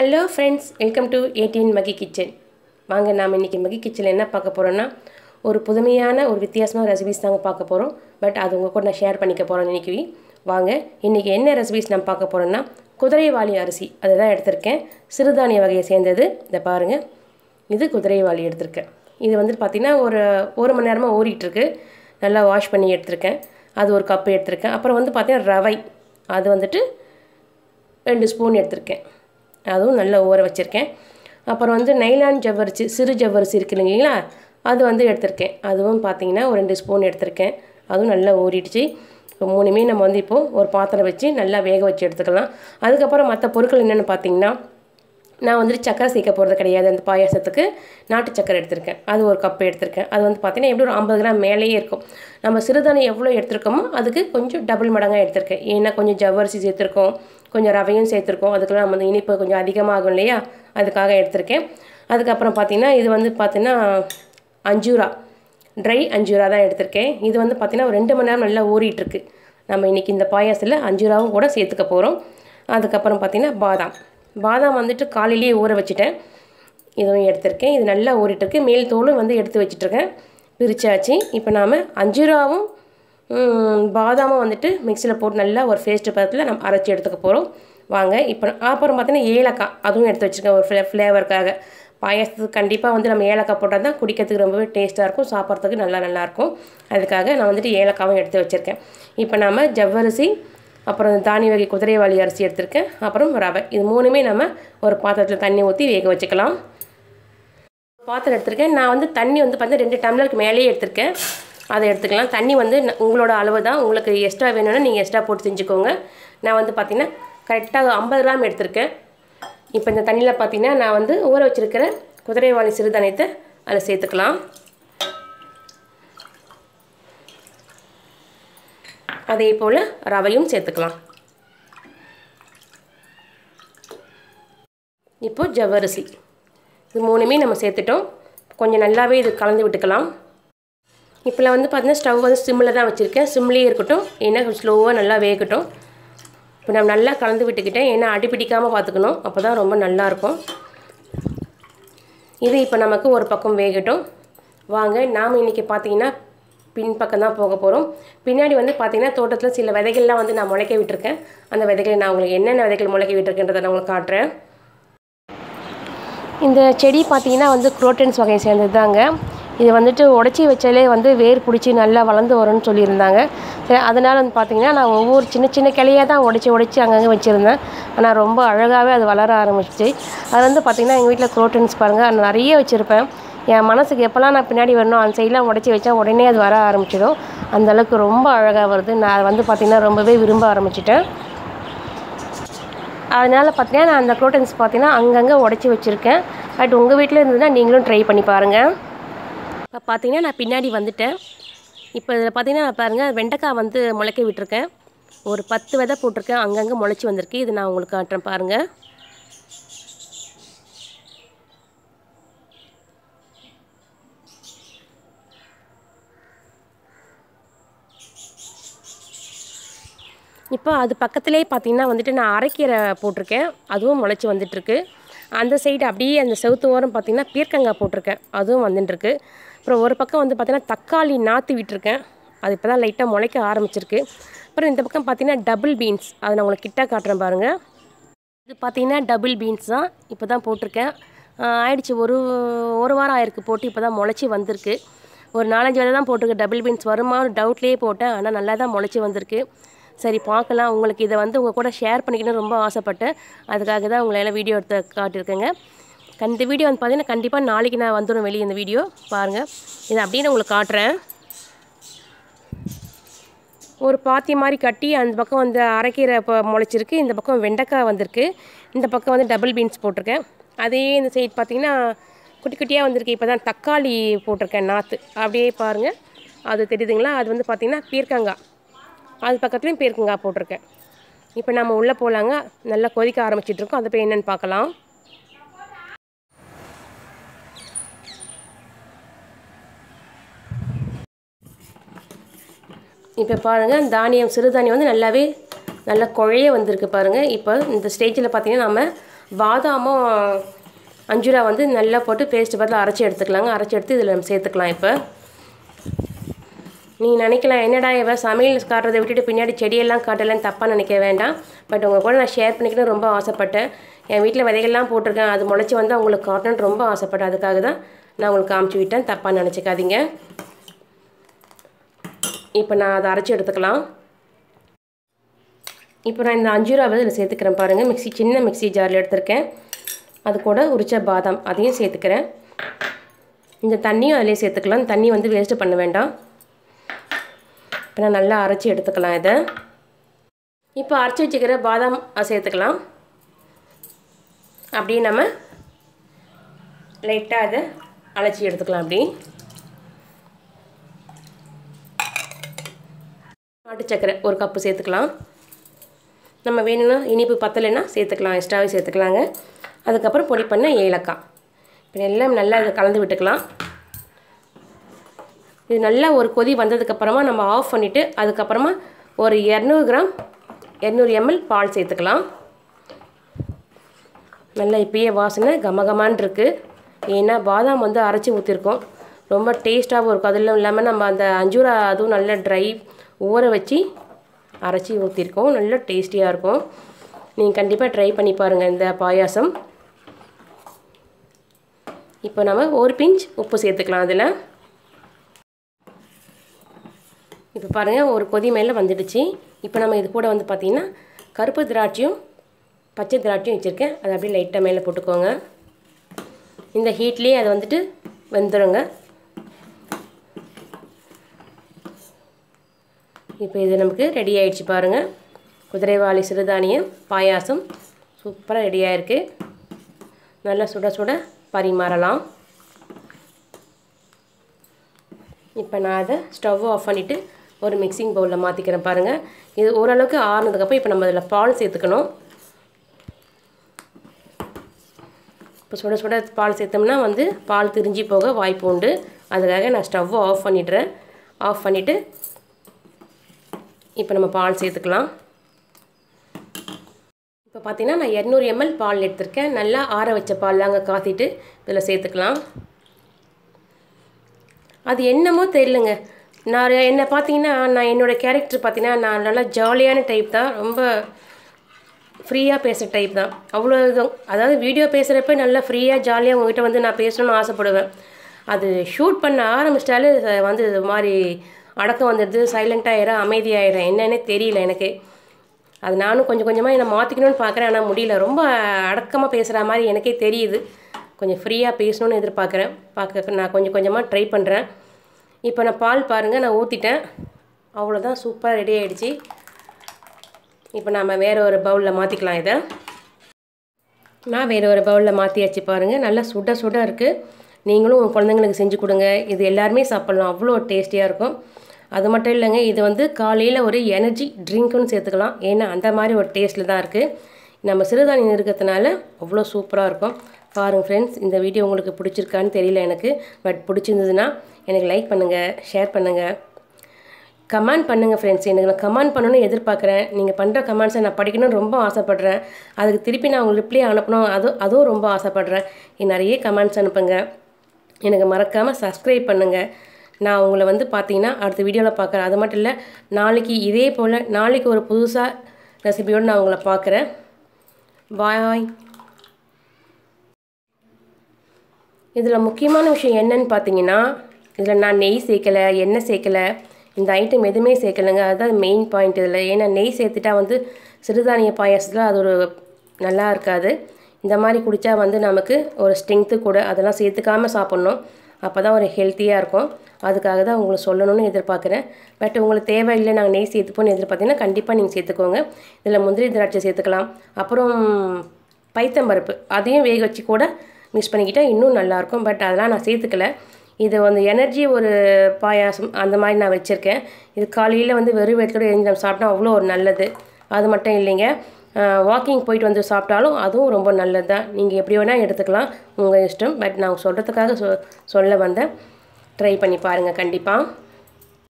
hello friends welcome to eighteen Magi kitchen வாங்க நாம் இன்றைக்கி மகி கிச்சனில் என்ன பார்க்க போகிறோன்னா ஒரு புதுமையான ஒரு வித்தியாசமான ரெசிபிஸ் தாங்க பார்க்க போகிறோம் பட் அது உங்கள் கூட நான் ஷேர் பண்ணிக்க போகிறோம் இன்றைக்கி வாங்க இன்றைக்கி என்ன ரெசிபிஸ் நான் பார்க்க போகிறோன்னா குதிரைவாளி அரிசி அதை தான் எடுத்திருக்கேன் சிறுதானிய வகையை சேர்ந்தது இதை பாருங்கள் இது குதிரைவாளி எடுத்திருக்கேன் இது வந்துட்டு பார்த்திங்கன்னா ஒரு ஒரு மணி நேரமாக ஊறிட்டுருக்கு நல்லா வாஷ் பண்ணி எடுத்திருக்கேன் அது ஒரு கப்பு எடுத்திருக்கேன் அப்புறம் வந்து பார்த்திங்கன்னா ரவை அது வந்துட்டு ரெண்டு ஸ்பூன் எடுத்திருக்கேன் அதுவும் நல்லா ஊற வச்சுருக்கேன் அப்புறம் வந்து நைலான் ஜவ்வரிசி சிறு ஜவ்வரிசி இருக்கு இல்லைங்களா அது வந்து எடுத்திருக்கேன் அதுவும் பார்த்தீங்கன்னா ஒரு ரெண்டு ஸ்பூன் எடுத்திருக்கேன் அதுவும் நல்லா ஊறிடுச்சு இப்போ மூணுமே நம்ம வந்து இப்போது ஒரு பாத்திரம் வச்சு நல்லா வேக வச்சு எடுத்துக்கலாம் அதுக்கப்புறம் மற்ற பொருட்கள் என்னென்னு பார்த்தீங்கன்னா நான் வந்துட்டு சக்கரை சேர்க்க போகிறது கிடையாது அந்த பாயாசத்துக்கு நாட்டு சக்கரை எடுத்திருக்கேன் அது ஒரு கப் எடுத்திருக்கேன் அது வந்து பார்த்தீங்கன்னா எப்படி ஒரு ஐம்பது கிராம் மேலேயே இருக்கும் நம்ம சிறுதானியம் எவ்வளோ எடுத்திருக்கோமோ அதுக்கு கொஞ்சம் டபுள் மடங்காக எடுத்திருக்கேன் ஏன்னா கொஞ்சம் ஜவ்வரிசி சேர்த்துருக்கோம் கொஞ்சம் ரவையும் சேர்த்துருக்கோம் அதுக்கெல்லாம் நம்ம வந்து இனிப்பு கொஞ்சம் அதிகமாகும் இல்லையா அதுக்காக எடுத்திருக்கேன் அதுக்கப்புறம் பார்த்திங்கன்னா இது வந்து பார்த்திங்கன்னா அஞ்சூரா ட்ரை அஞ்சூரா தான் எடுத்திருக்கேன் இது வந்து பார்த்திங்கன்னா ஒரு ரெண்டு மணி நேரம் நல்லா ஊறிட்டுருக்கு நம்ம இன்றைக்கி இந்த பாயாசத்தில் அஞ்சூராவும் கூட சேர்த்துக்க போகிறோம் அதுக்கப்புறம் பார்த்திங்கன்னா பாதாம் பாதாம் வந்துட்டு காலையிலேயே ஊற வச்சுட்டேன் இதுவும் எடுத்திருக்கேன் இது நல்லா ஊறிட்டுருக்கு மேல் தோலும் வந்து எடுத்து வச்சிட்ருக்கேன் பிரிச்சாச்சு இப்போ நாம் அஞ்சுராவும் பாதாமும் வந்துட்டு மிக்சியில் போட்டு நல்லா ஒரு பேஸ்ட்டு பதத்தில் நம்ம அரைச்சி எடுத்துக்க போகிறோம் வாங்க இப்போ அப்புறம் பார்த்தீங்கன்னா ஏலக்காய் அதுவும் எடுத்து வச்சுருக்கேன் ஒரு ஃப்ளே ஃப்ளேவருக்காக பாயாசத்துக்கு கண்டிப்பாக வந்து நம்ம ஏலக்காய் போட்டால் தான் குடிக்கிறதுக்கு ரொம்பவே டேஸ்ட்டாக இருக்கும் சாப்பிட்றதுக்கு நல்லா நல்லாயிருக்கும் அதுக்காக நான் வந்துட்டு ஏலக்காவும் எடுத்து வச்சுருக்கேன் இப்போ நாம் ஜவ்வரிசி அப்புறம் தானிய வகை குதிரைவாளி அரிசி எடுத்திருக்கேன் அப்புறம் ரவை இது மூணுமே நம்ம ஒரு பாத்திரத்தில் தண்ணி ஊற்றி வேக வச்சுக்கலாம் பாத்திரம் எடுத்திருக்கேன் நான் வந்து தண்ணி வந்து பார்த்தீங்கன்னா ரெண்டு டம்ளருக்கு மேலேயே எடுத்திருக்கேன் அதை எடுத்துக்கலாம் தண்ணி வந்து உங்களோட அளவு தான் உங்களுக்கு எக்ஸ்ட்ரா வேணும்னா நீங்கள் எக்ஸ்ட்ரா போட்டு செஞ்சுக்கோங்க நான் வந்து பார்த்திங்கன்னா கரெக்டாக ஐம்பது கிராம் எடுத்திருக்கேன் இப்போ இந்த தண்ணியில் பார்த்திங்கன்னா நான் வந்து ஊற வச்சுருக்கிற குதிரைவாளி சிறுதானியத்தை அதில் சேர்த்துக்கலாம் அதே போல் ரவையும் சேர்த்துக்கலாம் இப்போ ஜவ்வரிசி இது மூணுமே நம்ம சேர்த்துட்டோம் கொஞ்சம் நல்லாவே இது கலந்து விட்டுக்கலாம் இப்போலாம் வந்து பார்த்தீங்கன்னா ஸ்டவ் வந்து சிம்மில் தான் வச்சுருக்கேன் சிம்லேயே இருக்கட்டும் ஏன்னா ஸ்லோவாக நல்லா வேகட்டும் இப்போ நம்ம நல்லா கலந்து விட்டுக்கிட்டேன் ஏன்னா அடி பிடிக்காமல் பார்த்துக்கணும் அப்போ தான் ரொம்ப நல்லாயிருக்கும் இது இப்போ நமக்கு ஒரு பக்கம் வேகட்டும் வாங்க நாம் இன்றைக்கி பார்த்தீங்கன்னா பின் பக்கம் தான் போக போகிறோம் பின்னாடி வந்து பார்த்திங்கன்னா தோட்டத்தில் சில விதைகள்லாம் வந்து நான் முளைக்க விட்டுருக்கேன் அந்த விதைகளை நான் உங்களுக்கு என்னென்ன விதைகள் முளைக்க விட்டுருக்கேன்றதை நான் உங்களுக்கு காட்டுறேன் இந்த செடி பார்த்திங்கன்னா வந்து குரோட்டன்ஸ் வகையை சேர்ந்தது தாங்க இது வந்துட்டு உடச்சி வச்சாலே வந்து வேர் பிடிச்சி நல்லா வளர்ந்து வரும்னு சொல்லியிருந்தாங்க சரி அதனால் வந்து பார்த்திங்கன்னா நான் ஒவ்வொரு சின்ன சின்ன கிளையாக தான் உடச்சி உடச்சி அங்கங்கே வச்சுருந்தேன் ஆனால் ரொம்ப அழகாகவே அது வளர ஆரம்பிச்சிச்சு அது வந்து பார்த்திங்கன்னா எங்கள் வீட்டில் குரோட்டன்ஸ் பாருங்கள் நிறைய வச்சுருப்பேன் என் மனசுக்கு எப்போல்லாம் நான் பின்னாடி வரணும் அந்த சைடெலாம் உடச்சி வச்சா உடனே அது வர ஆரம்பிச்சிடும் அந்தளவுக்கு ரொம்ப அழகாக வருது நான் வந்து பார்த்திங்கன்னா ரொம்பவே விரும்ப ஆரம்பிச்சிட்டேன் அதனால் பார்த்தீங்கன்னா நான் அந்த குரோட்டன்ஸ் பார்த்தீங்கன்னா அங்கங்கே உடச்சி வச்சுருக்கேன் பட் உங்கள் வீட்டில் இருந்ததுன்னா நீங்களும் ட்ரை பண்ணி பாருங்கள் இப்போ பார்த்தீங்கன்னா நான் பின்னாடி வந்துட்டேன் இப்போ இதில் பார்த்தீங்கன்னா பாருங்கள் வெண்டைக்காய் வந்து முளைக்க விட்டுருக்கேன் ஒரு பத்து விதை போட்டிருக்கேன் அங்கங்கே முளைச்சி வந்திருக்கு இது நான் உங்களுக்கு காட்டுறேன் பாருங்கள் இப்போ அது பக்கத்துலேயே பார்த்தீங்கன்னா வந்துட்டு நான் அரைக்கீரை போட்டிருக்கேன் அதுவும் முளைச்சி வந்துட்டுருக்கு அந்த சைடு அப்படியே அந்த செவுத்து ஓரம் பார்த்திங்கன்னா பீர்க்கங்காய் போட்டிருக்கேன் அதுவும் வந்துட்டுருக்கு அப்புறம் ஒரு பக்கம் வந்து பார்த்திங்கன்னா தக்காளி நாற்று விட்டுருக்கேன் அது இப்போ தான் லைட்டாக முளைக்க ஆரம்பிச்சிருக்கு அப்புறம் இந்த பக்கம் பார்த்திங்கன்னா டபுள் பீன்ஸ் அதை நான் உங்களுக்கு கிட்ட காட்டுறேன் பாருங்கள் இது பார்த்திங்கன்னா டபுள் பீன்ஸ் தான் இப்போ தான் போட்டிருக்கேன் ஆயிடுச்சு ஒரு ஒரு வாரம் ஆயிருக்கு போட்டு இப்போ தான் முளைச்சி வந்திருக்கு ஒரு நாலஞ்சு விதை தான் போட்டிருக்கு டபுள் பீன்ஸ் வருமா டவுட்லேயே போட்டேன் ஆனால் நல்லா தான் முளைச்சி வந்திருக்கு சரி பார்க்கலாம் உங்களுக்கு இதை வந்து உங்கள் கூட ஷேர் பண்ணிக்கணும்னு ரொம்ப ஆசைப்பட்டேன் அதுக்காக தான் உங்களை எல்லாம் வீடியோ எடுத்து காட்டியிருக்கேங்க இந்த வீடியோ வந்து பார்த்தீங்கன்னா கண்டிப்பாக நாளைக்கு நான் வந்துடும் வெளியே இந்த வீடியோ பாருங்கள் இதை அப்படியே நான் உங்களுக்கு காட்டுறேன் ஒரு பாத்தி மாதிரி கட்டி அந்த பக்கம் வந்து அரைக்கீரை இப்போ முளைச்சிருக்கு இந்த பக்கம் வெண்டைக்காய் வந்திருக்கு இந்த பக்கம் வந்து டபுள் பீன்ஸ் போட்டிருக்கேன் அதே இந்த சைடு பார்த்திங்கன்னா குட்டி குட்டியாக வந்திருக்கு இப்போ தான் தக்காளி போட்டிருக்கேன் நாற்று அப்படியே பாருங்கள் அது தெரியுதுங்களா அது வந்து பார்த்திங்கன்னா பீர்க்கங்காய் அது பக்கத்துலேயும் பீர்க்கங்காய் போட்டிருக்கேன் இப்போ நம்ம உள்ளே போகலாங்க நல்லா கொதிக்க ஆரம்பிச்சிட்ருக்கோம் அதை போய் என்னென்னு பார்க்கலாம் இப்போ பாருங்கள் தானியம் சிறுதானியம் வந்து நல்லாவே நல்லா குழைய வந்திருக்கு பாருங்கள் இப்போ இந்த ஸ்டேஜில் பார்த்தீங்கன்னா நம்ம பாதாமும் அஞ்சுரா வந்து நல்லா போட்டு பேஸ்ட் பதில் அரைச்சி எடுத்துக்கலாங்க அரைச்சி எடுத்து இதில் நம்ம சேர்த்துக்கலாம் இப்போ நீங்கள் நினைக்கலாம் என்னடா இவ சமையல் காட்டுறதை விட்டுட்டு பின்னாடி செடியெல்லாம் காட்டலன்னு தப்பாக நினைக்க வேண்டாம் பட் உங்கள் கூட நான் ஷேர் பண்ணிக்கணும் ரொம்ப ஆசைப்பட்டேன் என் வீட்டில் விதைகள்லாம் போட்டிருக்கேன் அது முளைச்சி வந்து உங்களுக்கு காட்டணும்னு ரொம்ப ஆசைப்பட்டேன் அதுக்காக தான் நான் உங்களுக்கு காமிச்சு விட்டேன் தப்பாக நினச்சிக்காதீங்க இப்போ நான் அதை அரைச்சி எடுத்துக்கலாம் இப்போ நான் இந்த அஞ்சூராவை இதில் சேர்த்துக்கிறேன் பாருங்கள் மிக்ஸி சின்ன மிக்ஸி ஜாரில் எடுத்திருக்கேன் அது கூட உரிச்ச பாதாம் அதையும் சேர்த்துக்கிறேன் இந்த தண்ணியும் அதிலே சேர்த்துக்கலாம் தண்ணி வந்து வேஸ்ட்டு பண்ண வேண்டாம் இப்போ நான் நல்லா அரைச்சி எடுத்துக்கலாம் இதை இப்போ அரைச்சி வச்சுக்கிற பாதாம் சேர்த்துக்கலாம் அப்படியே நம்ம லைட்டாக அதை அழைச்சி எடுத்துக்கலாம் அப்படி நாட்டு சக்கரை ஒரு கப்பு சேர்த்துக்கலாம் நம்ம வேணும்னா இனிப்பு பத்தலைன்னா சேர்த்துக்கலாம் எக்ஸ்ட்ராவே சேர்த்துக்கலாங்க அதுக்கப்புறம் பொடி பண்ண ஏலக்காய் இப்போ எல்லாம் நல்லா இதை கலந்து விட்டுக்கலாம் இது நல்லா ஒரு கொதி வந்ததுக்கப்புறமா நம்ம ஆஃப் பண்ணிவிட்டு அதுக்கப்புறமா ஒரு இரநூறு கிராம் இரநூறு எம்எல் பால் சேர்த்துக்கலாம் நல்லா இப்பயே வாசனை கமகமான் இருக்குது ஏன்னா பாதாம் வந்து அரைச்சி ஊற்றிருக்கோம் ரொம்ப டேஸ்ட்டாகவும் இருக்கும் அதெல்லாம் இல்லாமல் நம்ம அந்த அஞ்சூரா அதுவும் நல்லா ட்ரை ஊற வச்சு அரைச்சி ஊற்றிருக்கோம் நல்ல டேஸ்டியாக இருக்கும் நீங்கள் கண்டிப்பாக ட்ரை பண்ணி பாருங்கள் இந்த பாயாசம் இப்போ நம்ம ஒரு பிஞ்ச் உப்பு சேர்த்துக்கலாம் அதில் இப்போ பாருங்கள் ஒரு கொதி மேலே வந்துடுச்சு இப்போ நம்ம இது கூட வந்து பார்த்திங்கன்னா கருப்பு திராட்சையும் பச்சை திராட்சையும் வச்சுருக்கேன் அதை அப்படியே லைட்டாக மேலே போட்டுக்கோங்க இந்த ஹீட்லேயே அது வந்துட்டு வெந்துடுங்க இப்போ இது நமக்கு ரெடி ஆயிடுச்சு பாருங்கள் குதிரைவாளி சிறுதானியம் பாயாசம் சூப்பராக ரெடியாக இருக்குது நல்லா சுட சுட பரிமாறலாம் இப்போ நான் அதை ஸ்டவ் ஆஃப் பண்ணிவிட்டு ஒரு மிக்சிங் பவுலில் மாற்றிக்கிறேன் பாருங்கள் இது ஓரளவுக்கு ஆறுனதுக்கப்புறம் இப்போ நம்ம அதில் பால் சேர்த்துக்கணும் இப்போ சுட சுட பால் சேர்த்தோம்னா வந்து பால் திரிஞ்சு போக வாய்ப்பு உண்டு அதுக்காக நான் ஸ்டவ்வை ஆஃப் பண்ணிடுறேன் ஆஃப் பண்ணிவிட்டு இப்போ நம்ம பால் சேர்த்துக்கலாம் இப்போ பார்த்தீங்கன்னா நான் இரநூறு எம்எல் பால் எடுத்திருக்கேன் நல்லா ஆற வச்ச பால் தாங்க காத்திட்டு இதில் சேர்த்துக்கலாம் அது என்னமோ தெரியலங்க நான் என்னை பார்த்தீங்கன்னா நான் என்னோடய கேரக்டர் பார்த்தீங்கன்னா நான் நல்லா ஜாலியான டைப் தான் ரொம்ப ஃப்ரீயாக பேசுகிற டைப் தான் அவ்வளோ இது அதாவது வீடியோ பேசுகிறப்ப நல்லா ஃப்ரீயாக ஜாலியாக உங்ககிட்ட வந்து நான் பேசணும்னு ஆசைப்படுவேன் அது ஷூட் பண்ண ஆரம்பிச்சிட்டாலே வந்து இது மாதிரி அடக்கம் வந்துடுது சைலண்ட்டாகிடும் அமைதியாகிடும் என்னன்னே தெரியல எனக்கு அது நானும் கொஞ்சம் கொஞ்சமாக என்னை மாற்றிக்கணும்னு பார்க்குறேன் ஆனால் முடியல ரொம்ப அடக்கமாக பேசுகிற மாதிரி எனக்கே தெரியுது கொஞ்சம் ஃப்ரீயாக பேசணும்னு எதிர்பார்க்குறேன் பார்க்க நான் கொஞ்சம் கொஞ்சமாக ட்ரை பண்ணுறேன் இப்போ நான் பால் பாருங்கள் நான் ஊற்றிட்டேன் அவ்வளோதான் சூப்பராக ரெடி ஆகிடுச்சி இப்போ நம்ம வேறு ஒரு பவுலில் மாற்றிக்கலாம் இதை நான் வேறு ஒரு பவுலில் மாற்றியாச்சு பாருங்கள் நல்லா சுட சுட இருக்குது நீங்களும் உங்கள் குழந்தைங்களுக்கு செஞ்சு கொடுங்க இது எல்லாருமே சாப்பிட்லாம் அவ்வளோ டேஸ்டியாக இருக்கும் அது மட்டும் இல்லைங்க இது வந்து காலையில் ஒரு எனர்ஜி ட்ரிங்க்குன்னு சேர்த்துக்கலாம் ஏன்னா அந்த மாதிரி ஒரு டேஸ்ட்டில் தான் இருக்குது நம்ம சிறுதானியம் இருக்கிறதுனால அவ்வளோ சூப்பராக இருக்கும் பாருங்கள் ஃப்ரெண்ட்ஸ் இந்த வீடியோ உங்களுக்கு பிடிச்சிருக்கான்னு தெரியல எனக்கு பட் பிடிச்சிருந்ததுன்னா எனக்கு லைக் பண்ணுங்கள் ஷேர் பண்ணுங்கள் கமெண்ட் பண்ணுங்கள் ஃப்ரெண்ட்ஸ் எனக்கு நான் கமெண்ட் பண்ணணும்னு எதிர்பார்க்குறேன் நீங்கள் பண்ணுற கமெண்ட்ஸை நான் படிக்கணும்னு ரொம்ப ஆசைப்பட்றேன் அதுக்கு திருப்பி நான் உங்களுக்கு ரிப்ளை அனுப்பணும் அது அதுவும் ரொம்ப ஆசைப்பட்றேன் நிறைய கமெண்ட்ஸ் அனுப்புங்க எனக்கு மறக்காமல் சப்ஸ்கிரைப் பண்ணுங்கள் நான் உங்களை வந்து பார்த்தீங்கன்னா அடுத்த வீடியோவில் பார்க்குறேன் அது மட்டும் இல்லை நாளைக்கு இதே போல் நாளைக்கு ஒரு புதுசாக ரெசிபியோடு நான் உங்களை பார்க்குறேன் பாய் இதில் முக்கியமான விஷயம் என்னன்னு பார்த்தீங்கன்னா இதில் நான் நெய் சேர்க்கலை எண்ணெய் சேர்க்கலை இந்த ஐட்டம் எதுவுமே சேர்க்கலைங்க அதுதான் மெயின் பாயிண்ட் இதில் ஏன்னா நெய் சேர்த்துட்டா வந்து சிறுதானிய பாயாசத்தில் அது ஒரு நல்லா இருக்காது இந்த மாதிரி குடித்தா வந்து நமக்கு ஒரு ஸ்ட்ரென்த்து கூட அதெல்லாம் சேர்த்துக்காமல் சாப்பிட்ணும் அப்போ தான் ஒரு ஹெல்த்தியாக இருக்கும் அதுக்காக தான் உங்களுக்கு சொல்லணும்னு எதிர்பார்க்குறேன் பட் உங்களுக்கு தேவையில்லை நாங்கள் நெய் சேர்த்துப்போன்னு எதிர்பார்த்தீங்கன்னா கண்டிப்பாக நீங்கள் சேர்த்துக்கோங்க இதில் முந்திரி திராட்சை சேர்த்துக்கலாம் அப்புறம் பைத்தம்பருப்பு அதையும் வேக வச்சு கூட மிக்ஸ் பண்ணிக்கிட்டால் இன்னும் நல்லாயிருக்கும் பட் அதெல்லாம் நான் சேர்த்துக்கல இது வந்து எனர்ஜி ஒரு பாயாசம் அந்த மாதிரி நான் வச்சுருக்கேன் இது காலையில் வந்து வெறும் வயிற்றோட எழுந்து நம்ம சாப்பிட்டா அவ்வளோ ஒரு நல்லது அது மட்டும் இல்லைங்க வாக்கிங் போயிட்டு வந்து சாப்பிட்டாலும் அதுவும் ரொம்ப நல்லது தான் நீங்கள் எப்படி வேணால் எடுத்துக்கலாம் உங்கள் இஷ்டம் பட் நான் சொல்கிறதுக்காக சொ சொல்ல வந்தேன் ட்ரை பண்ணி பாருங்கள் கண்டிப்பாக